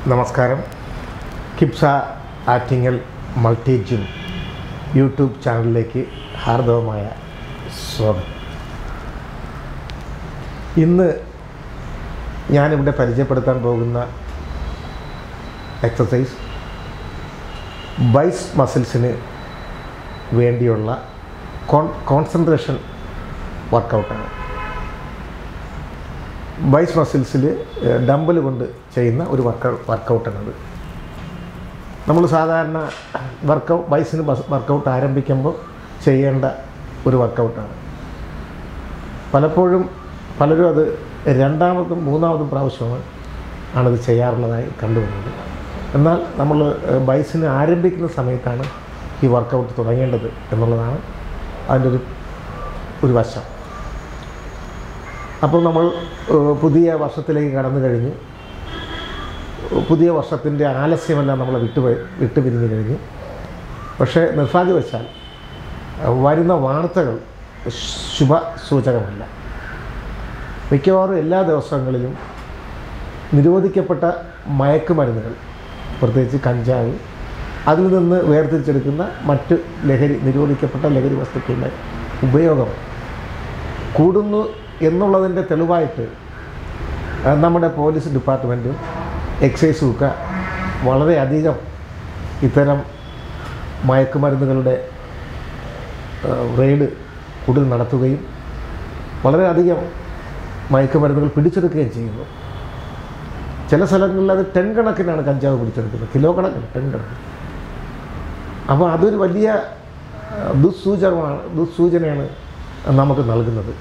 നമസ്കാരം കിപ്സ Attingal multi gym YouTube ചാനലിലേക്ക് ഹാർദവമായ സ്വാഗതം ഇന്ന് ഞാനിവിടെ പരിചയപ്പെടുത്താൻ പോകുന്ന എക്സസൈസ് ബൈസ് മസിൽസിന് വേണ്ടിയുള്ള കോൺ കോൺസെൻട്രേഷൻ വർക്കൗട്ടാണ് ബൈസ് മസിൽസിൽ ഡമ്പൽ കൊണ്ട് ചെയ്യുന്ന ഒരു വർക്ക് വർക്കൗട്ടാണത് നമ്മൾ സാധാരണ വർക്കൗട്ട് ബൈസിന് വർക്കൗട്ട് ആരംഭിക്കുമ്പോൾ ചെയ്യേണ്ട ഒരു വർക്കൗട്ടാണ് പലപ്പോഴും പലരും അത് രണ്ടാമതും മൂന്നാമതും പ്രാവശ്യമാണ് ആണിത് ചെയ്യാറുള്ളതായി കണ്ടുവരുന്നത് എന്നാൽ നമ്മൾ ബൈസിന് ആരംഭിക്കുന്ന സമയത്താണ് ഈ വർക്കൗട്ട് തുടങ്ങേണ്ടത് എന്നുള്ളതാണ് അതിൻ്റെ ഒരു ഒരു വശം അപ്പോൾ നമ്മൾ ഏഹ്, പുതിയ വർഷത്തിലേക്ക് കടന്നു കഴിഞ്ഞു പുതിയ വർഷത്തിൻ്റെ ആലസ്യമെല്ലാം നമ്മളെ വിട്ടു വിട്ടുപിരിഞ്ഞു കഴിഞ്ഞു പക്ഷേ നിർഭാഗ്യവശാൽ ഏഹ്, വരുന്ന വാർത്തകൾ ശുഭ സൂചകമല്ല മിക്കവാറും എല്ലാ ദിവസങ്ങളിലും നിരോധിക്കപ്പെട്ട മയക്കുമരുന്നുകൾ പ്രത്യേകിച്ച് കഞ്ചാവ് അതിൽ നിന്ന് വേർതിരിച്ചെടുക്കുന്ന മറ്റ് ലഹരി നിരോധിക്കപ്പെട്ട ലഹരി വസ്തുക്കളുടെ ഉപയോഗം കൂടുന്നു എന്നുള്ളതിൻ്റെ തെളിവായിട്ട് ആ, നമ്മുടെ പോലീസ് ഡിപ്പാർട്ട്മെൻറ്റും എക്സൈസും ഒക്കെ വളരെയധികം ഇത്തരം മയക്കുമരുന്നുകളുടെ ആ, റെയ്ഡ് കൂടുതൽ നടത്തുകയും വളരെയധികം മയക്കുമരുന്നുകൾ പിടിച്ചെടുക്കുകയും ചെയ്യുന്നു ചില സ്ഥലങ്ങളിൽ അത് ടെൻ കണക്കിനാണ് കഞ്ചാവ് പിടിച്ചെടുക്കുന്നത് കിലോ കണക്കിന് ടെൻ കണക്കിന് അപ്പോൾ അതൊരു വലിയ ആ, ദുസ്സൂചനമാണ് ദുസ്സൂചനയാണ് നമുക്ക് നൽകുന്നത്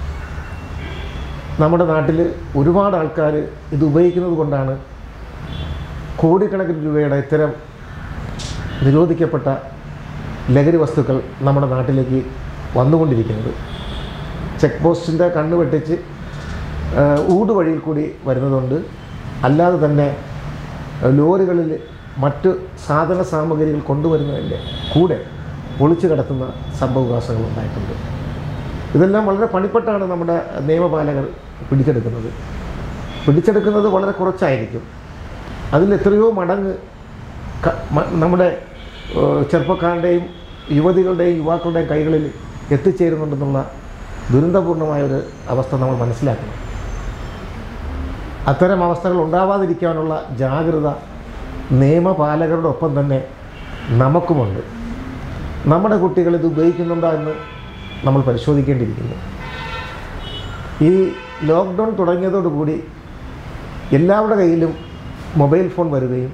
നമ്മുടെ നാട്ടിൽ ഒരുപാട് ആൾക്കാർ ഇത് ഉപയോഗിക്കുന്നത് കൊണ്ടാണ് കോടിക്കണക്കിന് രൂപയുടെ ഇത്തരം നിരോധിക്കപ്പെട്ട ലഹരി വസ്തുക്കൾ നമ്മുടെ നാട്ടിലേക്ക് വന്നുകൊണ്ടിരിക്കുന്നത് ചെക്ക് പോസ്റ്റിൻ്റെ കണ്ണ് വെട്ടിച്ച് ആ, ഊട് വഴിയിൽ കൂടി വരുന്നതുകൊണ്ട് അല്ലാതെ തന്നെ ആ, ലോറികളിൽ മറ്റ് സാധന സാമഗ്രികൾ കൊണ്ടുവരുന്നതിൻ്റെ കൂടെ ഒളിച്ചു കിടത്തുന്ന സംഭവവികാസങ്ങൾ ഉണ്ടായിട്ടുണ്ട് ഇതെല്ലാം വളരെ പണിപ്പെട്ടാണ് നമ്മുടെ നിയമപാലകർ പിടിച്ചെടുക്കുന്നത് പിടിച്ചെടുക്കുന്നത് വളരെ കുറച്ചായിരിക്കും അതിൽ എത്രയോ മടങ്ങ് ക- മ- നമ്മുടെ ഏഹ്, ചെറുപ്പക്കാരുടെയും യുവതികളുടെയും യുവാക്കളുടെയും കൈകളിൽ എത്തിച്ചേരുന്നുണ്ടെന്നുള്ള ദുരന്തപൂർണമായ ഒരു അവസ്ഥ നമ്മൾ മനസ്സിലാക്കണം അത്തരം അവസ്ഥകൾ ഉണ്ടാവാതിരിക്കാനുള്ള ജാഗ്രത നിയമപാലകരുടെ ഒപ്പം തന്നെ നമുക്കുമുണ്ട് നമ്മുടെ കുട്ടികൾ ഇത് ഉപയോഗിക്കുന്നുണ്ടോ എന്ന് നമ്മൾ പരിശോധിക്കേണ്ടിയിരിക്കുന്നു ഈ ലോക്ക്ഡൗൺ തുടങ്ങിയതോടുകൂടി എല്ലാവരുടെ കയ്യിലും മൊബൈൽ ഫോൺ വരികയും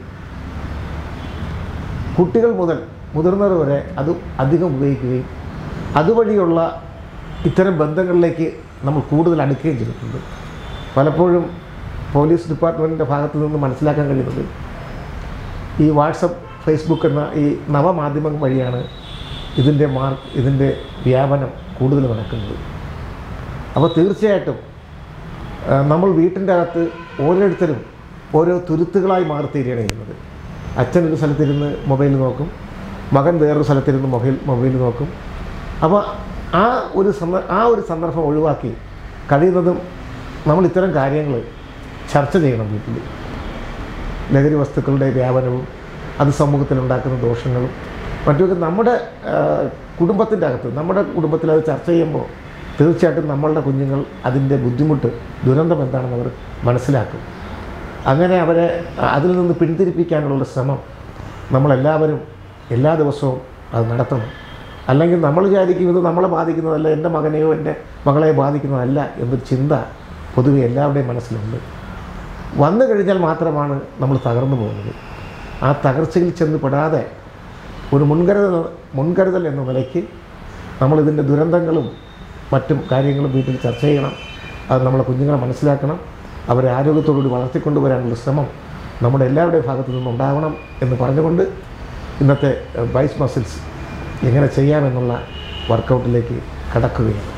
കുട്ടികൾ മുതൽ മുതിർന്നവർ വരെ അത് അധികം ഉപയോഗിക്കുകയും അതുവഴിയുള്ള ഇത്തരം ബന്ധങ്ങളിലേക്ക് നമ്മൾ കൂടുതൽ അടുക്കുകയും ചെയ്തിട്ടുണ്ട് പലപ്പോഴും പോലീസ് ഡിപ്പാർട്ട്മെൻറ്റിൻ്റെ ഭാഗത്തു നിന്ന് മനസ്സിലാക്കാൻ കഴിയുന്നത് ഈ വാട്സപ്പ് ഫേസ്ബുക്ക് എന്ന ഈ നവമാധ്യമം വഴിയാണ് ഇതിൻ്റെ മാർക്ക് ഇതിൻ്റെ വ്യാപനം കൂടുതൽ നടക്കുന്നത് അപ്പോൾ തീർച്ചയായിട്ടും ആ, നമ്മൾ വീട്ടിൻ്റെ അകത്ത് ഓരോരുത്തരും ഓരോ തുരുത്തുകളായി മാറിത്തീരുകയാണ് ചെയ്യുന്നത് അച്ഛൻ ഒരു സ്ഥലത്തിരുന്ന് മൊബൈൽ നോക്കും മകൻ വേറൊരു സ്ഥലത്തിരുന്ന് മൊബൈൽ മൊബൈൽ നോക്കും അപ്പോൾ ആ ഒരു സന്ദ ആ ഒരു സന്ദർഭം ഒഴിവാക്കി കഴിയുന്നതും നമ്മൾ ഇത്തരം കാര്യങ്ങൾ ചർച്ച ചെയ്യണം വീട്ടിൽ ലഹരി വസ്തുക്കളുടെ വ്യാപനവും അത് സമൂഹത്തിലുണ്ടാക്കുന്ന ദോഷങ്ങളും മറ്റുമൊക്കെ നമ്മുടെ കുടുംബത്തിൻ്റെ അകത്ത് നമ്മുടെ കുടുംബത്തിൽ അത് ചർച്ച ചെയ്യുമ്പോൾ തീർച്ചയായിട്ടും നമ്മളുടെ കുഞ്ഞുങ്ങൾ അതിൻ്റെ ബുദ്ധിമുട്ട് ദുരന്തം എന്താണെന്ന് അവർ മനസ്സിലാക്കും അങ്ങനെ അവരെ അതിൽ നിന്ന് പിന്തിരിപ്പിക്കാനുള്ള ശ്രമം നമ്മളെല്ലാവരും എല്ലാ ദിവസവും അത് നടത്തണം അല്ലെങ്കിൽ നമ്മൾ വിചാരിക്കും ഇത് നമ്മളെ ബാധിക്കുന്നതല്ല എൻ്റെ മകനെയോ എൻ്റെ മകളെയോ ബാധിക്കുന്നതല്ല എന്നൊരു ചിന്ത പൊതുവെ എല്ലാവരുടെയും മനസ്സിലുണ്ട് വന്നു കഴിഞ്ഞാൽ മാത്രമാണ് നമ്മൾ തകർന്നു പോകുന്നത് ആ തകർച്ചയിൽ ചെന്ന് പെടാതെ ഒരു മുൻകരുതൽ മുൻകരുതൽ എന്ന നിലയ്ക്ക് നമ്മളിതിൻ്റെ ദുരന്തങ്ങളും മറ്റും കാര്യങ്ങളും വീട്ടിൽ ചർച്ച ചെയ്യണം അത് നമ്മളെ കുഞ്ഞുങ്ങളെ മനസ്സിലാക്കണം അവരെ ആരോഗ്യത്തോടുകൂടി വളർത്തിക്കൊണ്ടുവരാനുള്ള ശ്രമം നമ്മുടെ എല്ലാവരുടെയും ഭാഗത്തു നിന്നുണ്ടാവണം എന്ന് പറഞ്ഞുകൊണ്ട് ഇന്നത്തെ എഹ്, ബൈസ് മസിൽസ് എങ്ങനെ ചെയ്യാമെന്നുള്ള വർക്കൗട്ടിലേക്ക് കടക്കുകയാണ്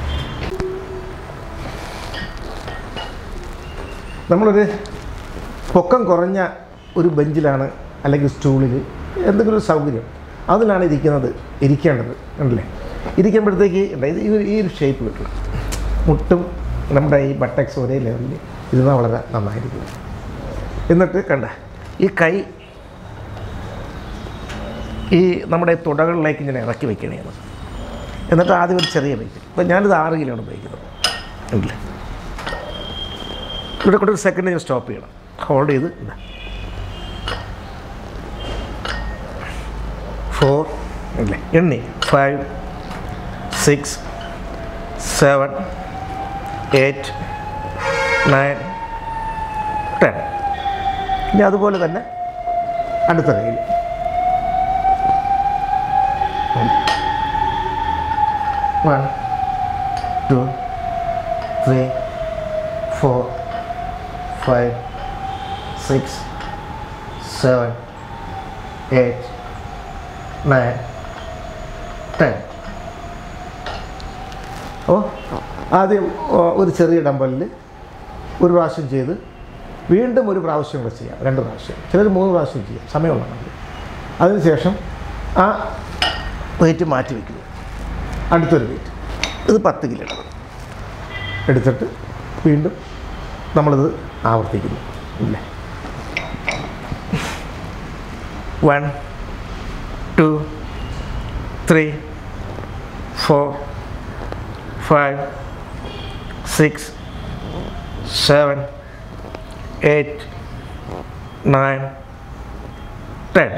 നമ്മളൊരു പൊക്കം കുറഞ്ഞ ഒരു ബെഞ്ചിലാണ് അല്ലെങ്കിൽ സ്റ്റൂളിൽ എന്തെങ്കിലും ഒരു സൗകര്യം അതിലാണ് ഇരിക്കുന്നത് ഇരിക്കേണ്ടത് ഉണ്ടല്ലേ ഇരിക്കുമ്പോഴത്തേക്ക് ഉണ്ട് ഇത് ഈ ഒരു- ഈ ഒരു ഷേപ്പ് കിട്ടണം മുട്ടും നമ്മുടെ ഈ ബട്ടക്സ് ഒരേ ലെവലിൽ ഇരുന്നാൽ വളരെ നന്നായിരിക്കും എന്നിട്ട് കണ്ട ഈ കൈ ഈ നമ്മുടെ തുടകളിലേക്ക് ഇങ്ങനെ ഇറക്കി വെക്കണേ എന്നിട്ട് ആദ്യം ഒരു ചെറിയ വെയിറ്റ് ഇപ്പം ഞാനിത് ആറ് കിലോ ആണ് ഉപയോഗിക്കുന്നത് ഇല്ല ഇവിടെ കൂടെ ഒരു സെക്കൻഡ് ഞാൻ സ്റ്റോപ്പ് ചെയ്യണം ഹോൾഡ് ചെയ്ത് ഇതാ ഫോർ ഇല്ലേ എണ്ണി five six seven eight nine ten ഇനി അതുപോലെ തന്നെ അടുത്ത കയ്യിൽ one two three four five six seven eight nine ten അപ്പോൾ ആദ്യം ഓ, ഒരു ചെറിയ ഡമ്പലിൽ ഒരു പ്രാവശ്യം ചെയ്ത് വീണ്ടും ഒരു പ്രാവശ്യം കൂടെ ചെയ്യാം രണ്ട് പ്രാവശ്യം ചിലർ മൂന്ന് പ്രാവശ്യം ചെയ്യാം സമയമുള്ളതാണെങ്കിൽ അതിനുശേഷം ആ വെയിറ്റ് മാറ്റി വയ്ക്കുന്നു അടുത്തൊരു വെയിറ്റ് ഇത് പത്ത് കിലോ എടുത്തിട്ട് വീണ്ടും നമ്മളിത് ആവർത്തിക്കുന്നു ഇല്ലേ one two three four five six seven eight nine ten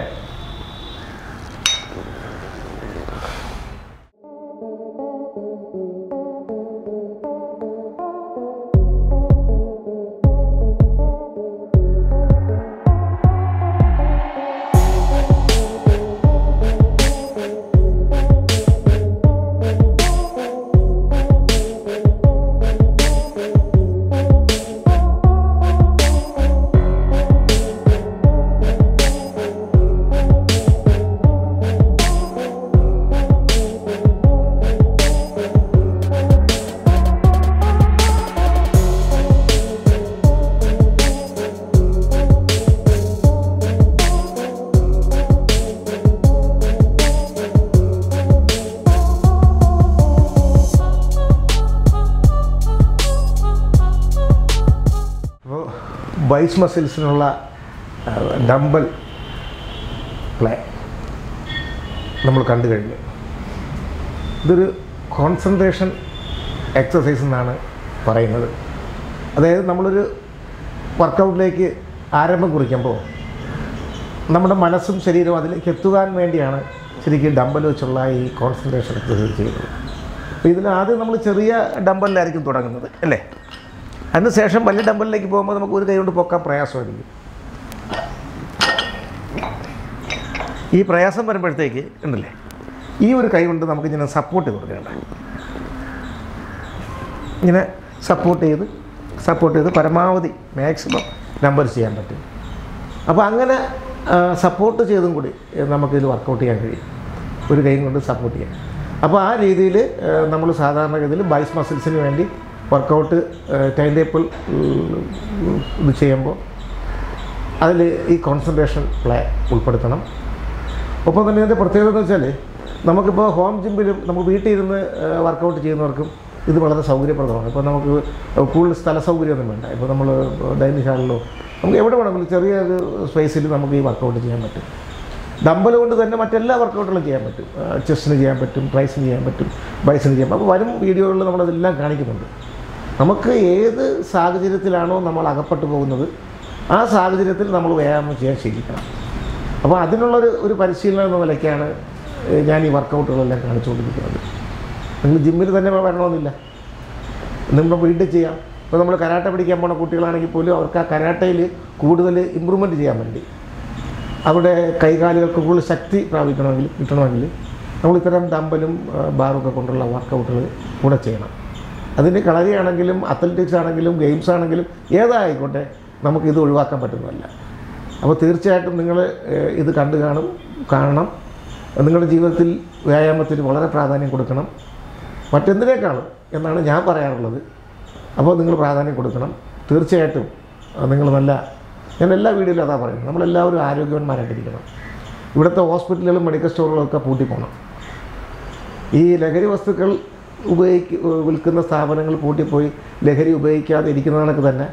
അപ്പോൾ ബൈസ് മസിൽസിനുള്ള ഡമ്പൽ പ്ലേ നമ്മൾ കണ്ടു കഴിഞ്ഞു ഇതൊരു കോൺസെൻട്രേഷൻ എക്സസൈസ് എന്നാണ് പറയുന്നത് അതായത് നമ്മളൊരു വർക്കൗട്ടിലേക്ക് ആരംഭം കുറിക്കുമ്പോൾ നമ്മുടെ മനസ്സും ശരീരവും അതിലേക്ക് എത്തുവാൻ വേണ്ടിയാണ് ശരിക്കും ഡമ്പൽ വെച്ചുള്ള ഈ കോൺസെൻട്രേഷൻ എക്സസൈസ് ചെയ്യുന്നത് അപ്പോൾ ഇതിൽ ആദ്യം നമ്മൾ ചെറിയ ഡമ്പലിലായിരിക്കും തുടങ്ങുന്നത് അല്ലേ അതിനുശേഷം വലിയ ഡമ്പലിലേക്ക് പോകുമ്പോൾ നമുക്ക് ഒരു കൈ കൊണ്ട് പൊക്കാൻ പ്രയാസമായിരിക്കും ഈ പ്രയാസം വരുമ്പോഴത്തേക്ക് ഉണ്ടല്ലേ ഈ ഒരു കൈ കൊണ്ട് നമുക്ക് ഇങ്ങനെ സപ്പോർട്ട് ചെയ്ത് കൊടുക്കേണ്ട ഇങ്ങനെ സപ്പോർട്ട് ചെയ്ത് സപ്പോർട്ട് ചെയ്ത് പരമാവധി മാക്സിമം നമ്പർ ചെയ്യാൻ പറ്റും അപ്പോൾ അങ്ങനെ സപ്പോർട്ട് ചെയ്തും കൂടി നമുക്കിത് വർക്കൗട്ട് ചെയ്യാൻ കഴിയും ഒരു കൈ കൊണ്ട് സപ്പോർട്ട് ചെയ്യാൻ അപ്പോൾ ആ രീതിയിൽ നമ്മൾ സാധാരണഗതിയിൽ ബൈസ് മസിൽസിന് വേണ്ടി വർക്കൗട്ട് ടൈം ടേബിൾ ഇത് ചെയ്യുമ്പോൾ അതിൽ ഈ കോൺസെൻട്രേഷൻ പ്ലേ ഉൾപ്പെടുത്തണം ഒപ്പം തന്നെ ഇതിൻ്റെ പ്രത്യേകത എന്ന് വെച്ചാൽ നമുക്കിപ്പോൾ ഹോം ജിമ്മിലും നമുക്ക് വീട്ടിൽ ഇരുന്ന് വർക്കൗട്ട് ചെയ്യുന്നവർക്കും ഇത് വളരെ സൗകര്യപ്രദമാണ് ഇപ്പോൾ നമുക്ക് കൂടുതൽ സ്ഥല സൗകര്യമൊന്നും വേണ്ട ഇപ്പോൾ നമ്മൾ ഡൈനിങ് ഹാളിലോ നമുക്ക് എവിടെ വേണമെങ്കിലും ചെറിയ ഒരു സ്പേസിൽ നമുക്ക് ഈ വർക്കൗട്ട് ചെയ്യാൻ പറ്റും ഡമ്പൽ കൊണ്ട് തന്നെ മറ്റെല്ലാ വർക്കൗട്ടുകളും ചെയ്യാൻ പറ്റും ചെസ്റ്റിന് ചെയ്യാൻ പറ്റും ട്രൈസിന് ചെയ്യാൻ പറ്റും ബൈസിന് ചെയ്യാൻ പറ്റും അപ്പോൾ വരും വീഡിയോകളിൽ നമ്മളതെല്ലാം കാണിക്കുന്നുണ്ട് നമുക്ക് ഏത് സാഹചര്യത്തിലാണോ നമ്മൾ അകപ്പെട്ടു പോകുന്നത് ആ സാഹചര്യത്തിൽ നമ്മൾ വ്യായാമം ചെയ്യാൻ ശീലിക്കണം അപ്പോൾ അതിനുള്ളൊരു ഒരു പരിശീലനം എന്ന നിലയ്ക്കാണ് ഏഹ്, ഞാൻ ഈ വർക്കൗട്ടുകളെല്ലാം കാണിച്ചുകൊണ്ടിരിക്കുന്നത് നിങ്ങൾ ജിമ്മിൽ തന്നെ വരണമെന്നില്ല നമ്മൾ വീട്ടിൽ ചെയ്യാം ഇപ്പോൾ നമ്മൾ കരാട്ട പഠിക്കാൻ പോണ കുട്ടികളാണെങ്കിൽ പോലും അവർക്ക് ആ കരാട്ടയിൽ കൂടുതൽ ഇമ്പ്രൂവ്മെൻറ്റ് ചെയ്യാൻ വേണ്ടി അവിടെ കൈകാലുകൾക്ക് കൂടുതൽ ശക്തി പ്രാപിക്കണമെങ്കിൽ കിട്ടണമെങ്കിൽ നമ്മൾ ഇത്തരം ഡമ്പലും ബാറൊക്കെ കൊണ്ടുള്ള വർക്കൗട്ടുകൾ കൂടെ ചെയ്യണം അതിന് കളരിയാണെങ്കിലും അത്ലറ്റിക്സ് ആണെങ്കിലും ഗെയിംസ് ആണെങ്കിലും ഏതായിക്കോട്ടെ നമുക്കിത് ഒഴിവാക്കാൻ പറ്റുന്നതല്ല അപ്പോൾ തീർച്ചയായിട്ടും നിങ്ങൾ ഇത് കണ്ടു കാണും കാണണം നിങ്ങളുടെ ജീവിതത്തിൽ വ്യായാമത്തിന് വളരെ പ്രാധാന്യം കൊടുക്കണം മറ്റെന്തിനേക്കാളും എന്നാണ് ഞാൻ പറയാറുള്ളത് അപ്പോൾ നിങ്ങൾ പ്രാധാന്യം കൊടുക്കണം തീർച്ചയായിട്ടും നിങ്ങൾ നല്ല ഞാൻ എല്ലാ വീഡിയോയിലും അതാ പറയുന്നത് നമ്മളെല്ലാവരും ആരോഗ്യവാന്മാരായിട്ടിരിക്കണം ഇവിടുത്തെ ഹോസ്പിറ്റലുകളും മെഡിക്കൽ സ്റ്റോറുകളും ഒക്കെ പൂട്ടിപ്പോണം ഈ ലഹരി വസ്തുക്കൾ ഉപയോഗിക്ക വിൽക്കുന്ന സ്ഥാപനങ്ങൾ പൂട്ടിപ്പോയി ലഹരി ഉപയോഗിക്കാതെ ഇരിക്കുന്ന കണക്ക് തന്നെ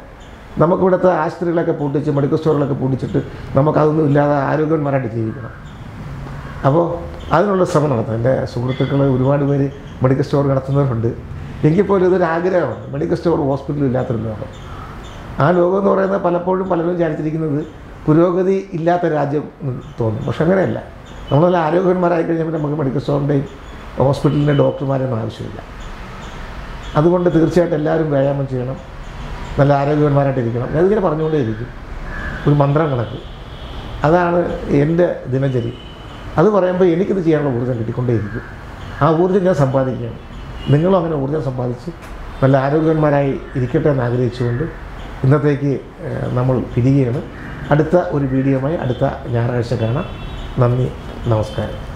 നമുക്കിവിടുത്തെ ആശുപത്രികളൊക്കെ പൂട്ടിച്ച് മെഡിക്കൽ സ്റ്റോറുകളൊക്കെ പൂട്ടിച്ചിട്ട് നമുക്കതൊന്നും ഇല്ലാതെ ആരോഗ്യവാന്മാരായിട്ട് ജീവിക്കണം അപ്പോൾ അതിനുള്ള ശ്രമം നടത്തും എൻ്റെ സുഹൃത്തുക്കൾ ഒരുപാട് പേര് മെഡിക്കൽ സ്റ്റോർ നടത്തുന്നവരുണ്ട് എങ്കിൽ പോലും ഇതൊരു ആഗ്രഹമാണ് മെഡിക്കൽ സ്റ്റോർ ഹോസ്പിറ്റലും ഇല്ലാത്തൊരു ലോകം ആ ലോകം എന്ന് പറയുന്നത് പലപ്പോഴും പലരും വിചാരിച്ചിരിക്കുന്നത് പുരോഗതി ഇല്ലാത്ത രാജ്യം എന്ന് തോന്നും പക്ഷെ അങ്ങനെയല്ല നമ്മളെല്ലാം ആരോഗ്യവാന്മാരായി കഴിഞ്ഞാൽ നമുക്ക് മെഡിക്കൽ സ്റ്റോറിൻ്റെയും ഹോസ്പിറ്റലിൻ്റെ ഡോക്ടർമാരൊന്നും ആവശ്യമില്ല അതുകൊണ്ട് തീർച്ചയായിട്ടും എല്ലാവരും വ്യായാമം ചെയ്യണം നല്ല ആരോഗ്യവാന്മാരായിട്ട് ഇരിക്കണം ഞാനിങ്ങനെ പറഞ്ഞുകൊണ്ടേ ഇരിക്കും ഒരു മന്ത്രം കണക്ക് അതാണ് എൻ്റെ ദിനചര്യ അത് പറയുമ്പോൾ എനിക്കിത് ചെയ്യാനുള്ള ഊർജ്ജം കിട്ടിക്കൊണ്ടേയിരിക്കും ആ ഊർജ്ജം ഞാൻ സമ്പാദിക്കുകയാണ് നിങ്ങളും അങ്ങനെ ഊർജ്ജം സമ്പാദിച്ച് നല്ല ആരോഗ്യവാന്മാരായി ഇരിക്കട്ടെ എന്ന് ആഗ്രഹിച്ചുകൊണ്ട് ഇന്നത്തേക്ക് ഏഹ്, നമ്മൾ പിരിയുകയാണ് അടുത്ത ഒരു വീഡിയോയുമായി അടുത്ത ഞായറാഴ്ച കാണാം നന്ദി നമസ്കാരം